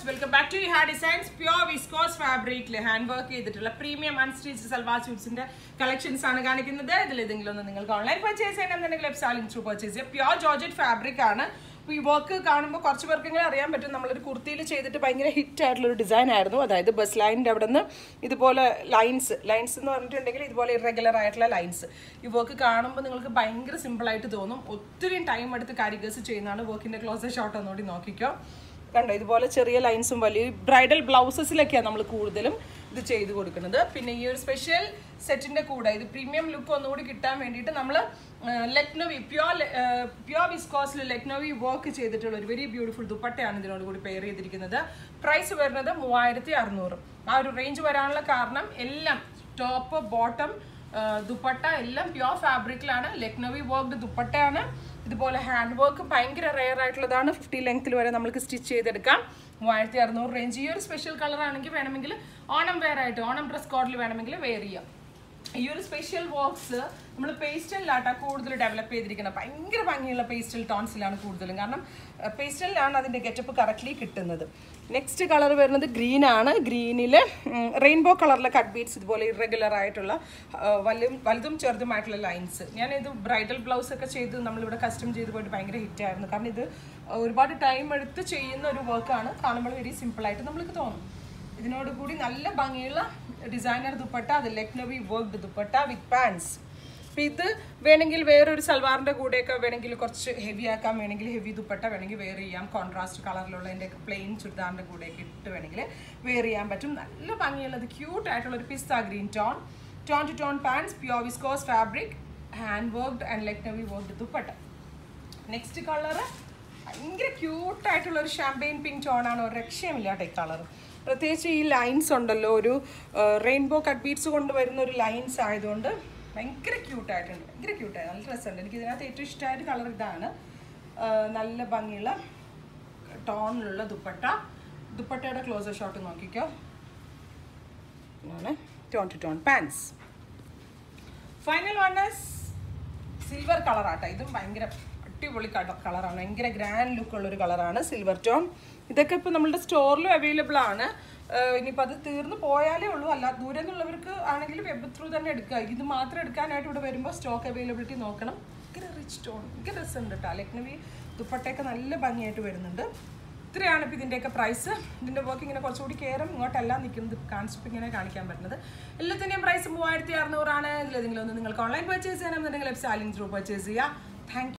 viewers welcome back to ഹാ designs pure viscose ഫാബ്രിക്കിൽ hand work ചെയ്തിട്ടുള്ള പ്രീമിയം അൺസ്റ്റിച്ച് സൽവാർ സ്യൂട്ട്സിന്റെ കളക്ഷൻസ് ആണ് കാണിക്കുന്നത് ഇതിൽ ഏതെങ്കിലും ഒന്ന് നിങ്ങൾക്ക് ഓൺലൈൻ പർച്ചേസ് ചെയ്യണമെന്നുണ്ടെങ്കിൽ വെബ്സൈറ്റിൽ ത്രൂ പർച്ചേസ് ചെയ്യാം പ്യോർ ജോർജറ്റ് ഫാബ്രിക് ആണ് അപ്പോൾ ഈ വർക്ക് കാണുമ്പോൾ കുറച്ച് പേർക്കെങ്കിലും അറിയാൻ പറ്റും നമ്മളൊരു കുർത്തിയിൽ ചെയ്തിട്ട് ഭയങ്കര ഹിറ്റ് ആയിട്ടുള്ള ഒരു ഡിസൈൻ ആയിരുന്നു അതായത് ബസ് ലൈനിൻ്റെ അവിടെ നിന്ന് ഇതുപോലെ ലൈൻസ് ലൈൻസ് എന്ന് പറഞ്ഞിട്ടുണ്ടെങ്കിൽ ഇതുപോലെ ഇറഗുലർ ആയിട്ടുള്ള ലൈൻസ് ഈ വർക്ക് കാണുമ്പോൾ നിങ്ങൾക്ക് ഭയങ്കര സിമ്പിളായിട്ട് തോന്നും ഒത്തിരി ടൈം എടുത്ത് കാരിഗേഴ്സ് ചെയ്യുന്നതാണ് വർക്കിൻ്റെ ക്ലോസ് ഷോട്ട് ഒന്നുകൂടി നോക്കിക്കോ കണ്ടോ ഇതുപോലെ ചെറിയ ലൈൻസും വലിയ ബ്രൈഡൽ ബ്ലൗസസിലൊക്കെയാണ് നമ്മൾ കൂടുതലും ഇത് ചെയ്ത് കൊടുക്കുന്നത് പിന്നെ ഈ ഒരു സ്പെഷ്യൽ സെറ്റിന്റെ കൂടെ ഇത് പ്രീമിയം ലുക്ക് ഒന്നുകൂടി കിട്ടാൻ വേണ്ടിയിട്ട് നമ്മൾ ലക്നോവി പ്യോർ പ്യോർ വിസ്കോസിൽ ലക്നോവി വർക്ക് ചെയ്തിട്ടുള്ള ഒരു വെരി ബ്യൂട്ടിഫുൾ ദുപ്പട്ടയാണ് ഇതിനോട് കൂടി പെയർ ചെയ്തിരിക്കുന്നത് പ്രൈസ് വരുന്നത് മൂവായിരത്തി അറുന്നൂറ് ആ ഒരു റേഞ്ച് വരാനുള്ള കാരണം എല്ലാം ടോപ്പ് ബോട്ടം ദുപ്പട്ട എല്ലാം പ്യോർ ഫാബ്രിക്കിലാണ് ലക്നോവി വർക്ക്ഡ് ദുപ്പട്ടയാണ് ഇതുപോലെ ഹാൻഡ് വർക്ക് ഭയങ്കര റെയർ ആയിട്ടുള്ളതാണ് ഫിഫ്റ്റി ലെങ്ത്തിൽ വരെ നമുക്ക് സ്റ്റിച്ച് ചെയ്തെടുക്കാം മൂവായിരത്തി അറുന്നൂറ് റേഞ്ച് ഈ ഒരു സ്പെഷ്യൽ കളർ ആണെങ്കിൽ വേണമെങ്കിൽ ഓണം വെയർ ആയിട്ട് ഓണം ഡ്രസ് കോഡിൽ വേണമെങ്കിൽ വെയർ ചെയ്യാം ഈ ഒരു സ്പെഷ്യൽ വർക്ക്സ് നമ്മൾ പേസ്റ്റലിലാട്ടാ കൂടുതൽ ഡെവലപ്പ് ചെയ്തിരിക്കുന്നത് ഭയങ്കര ഭംഗിയുള്ള പേസ്റ്റൽ ടോൺസിലാണ് കൂടുതലും കാരണം പേസ്റ്റലിലാണ് അതിൻ്റെ ഗെറ്റപ്പ് കറക്റ്റ്ലി കിട്ടുന്നത് നെക്സ്റ്റ് കളർ വരുന്നത് ഗ്രീൻ ആണ് ഗ്രീനിൽ റെയിൻബോ കളറിലെ കട്ട് ബീറ്റ്സ് ഇതുപോലെ ഇറഗുലർ ആയിട്ടുള്ള വലുതും വലുതും ചെറുതുമായിട്ടുള്ള ലൈൻസ് ഞാനിത് ബ്രൈഡൽ ബ്ലൗസ് ഒക്കെ ചെയ്ത് നമ്മളിവിടെ കസ്റ്റം ചെയ്ത് പോയിട്ട് ഭയങ്കര ഹിറ്റായിരുന്നു കാരണം ഇത് ഒരുപാട് ടൈം എടുത്ത് ചെയ്യുന്ന ഒരു വർക്കാണ് കാണുമ്പോൾ വെരി സിമ്പിളായിട്ട് നമ്മൾക്ക് തോന്നും ഇതിനോട് കൂടി നല്ല ഭംഗിയുള്ള ഡിസൈനർ ദുപ്പട്ട അത് Lucknowi worked dupatta with pants അപ്പം ഇത് വേണമെങ്കിൽ വേറൊരു സൽവാറിൻ്റെ കൂടെയൊക്കെ വേണമെങ്കിൽ കുറച്ച് ഹെവി ആക്കാൻ വേണമെങ്കിൽ ഹെവി ദുപ്പട്ട വേണമെങ്കിൽ വെയർ ചെയ്യാം കോൺട്രാസ്റ്റ് കളറിലുള്ള എൻ്റെ പ്ലെയിൻ ചുരിദാറിൻ്റെ കൂടെയൊക്കെ ഇട്ട് വേണമെങ്കിൽ വെയർ ചെയ്യാൻ പറ്റും നല്ല ഭംഗിയുള്ളത് ക്യൂട്ട് ആയിട്ടുള്ള ഒരു പിസ്ത green tone tone two tone pants pure viscose fabric hand worked and Lucknowi worked dupatta next colour ഭയങ്കര ക്യൂട്ടായിട്ടുള്ള ഒരു ഷാമ്പെയിൻ പിങ്ക് ടോണാണ് ഒരു രക്ഷയുമില്ല കേട്ടോ ഈ കളർ പ്രത്യേകിച്ച് ഈ ലൈൻസ് ഉണ്ടല്ലോ ഒരു റെയിൻബോ കട്ട് ബീഡ്സ് കൊണ്ട് വരുന്ന ഒരു ലൈൻസ് ആയതുകൊണ്ട് ഭയങ്കര ക്യൂട്ടായിട്ടുണ്ട് ഭയങ്കര ക്യൂട്ടായി നല്ല രസമുണ്ട് എനിക്ക് ഇതിനകത്ത് ഏറ്റവും ഇഷ്ടമായിട്ട് കളർ ഇതാണ് നല്ല ഭംഗിയുള്ള ടോണിലുള്ള ദുപ്പട്ട ദുപ്പട്ടയുടെ ക്ലോസർ ഷോട്ട് നോക്കിക്കോ ഇതാണ് tone two tone pants final one silver കളറാട്ടോ ഇതും ഭയങ്കര അടിപൊളി കളറാണ് ഭയങ്കര ഗ്രാൻഡ് ലുക്ക് ഉള്ള ഒരു കളറാണ് സിൽവർ ടോൺ ഇതൊക്കെ ഇപ്പോൾ നമ്മളുടെ സ്റ്റോറിലും അവൈലബിൾ ആണ് ഇനിയിപ്പോൾ അത് തീർന്നു പോയാലേ ഉള്ളൂ അല്ല ദൂരെ നിന്നുള്ളവർക്ക് ആണെങ്കിൽ വെബ് ത്രൂ തന്നെ എടുക്കുക ഇത് മാത്രം എടുക്കാനായിട്ട് ഇവിടെ വരുമ്പോൾ സ്റ്റോക്ക് അവൈലബിലിറ്റി നോക്കണം ഭയങ്കര റിച്ച് ടോൺ ഭയങ്കര രസമുണ്ട് കേട്ടോ ലക്നവി ദുപ്പട്ടയൊക്കെ നല്ല ഭംഗിയായിട്ട് വരുന്നുണ്ട് ഇത്രയാണ് ഇപ്പോൾ ഇതിൻ്റെയൊക്കെ പ്രൈസ് ഇതിൻ്റെ വർക്ക് ഇങ്ങനെ കുറച്ചുകൂടി കയറും ഇങ്ങോട്ടല്ല നിൽക്കുന്നത് കാണിച്ചപ്പോൾ ഇങ്ങനെ കാണിക്കാൻ പറ്റുന്നത് എല്ലാത്തിൻ്റെയും പ്രൈസ് മൂവായിരത്തി അറുന്നൂറാണ് ഇതിലേതെങ്കിലും ഒന്ന് നിങ്ങൾക്ക് ഓൺലൈൻ പർച്ചേസ് ചെയ്യണമെന്നുണ്ടെങ്കിൽ വെബ്സൈറ്റിംഗ് ത്രൂ പർച്ചേസ് ചെയ്യുക താങ്ക്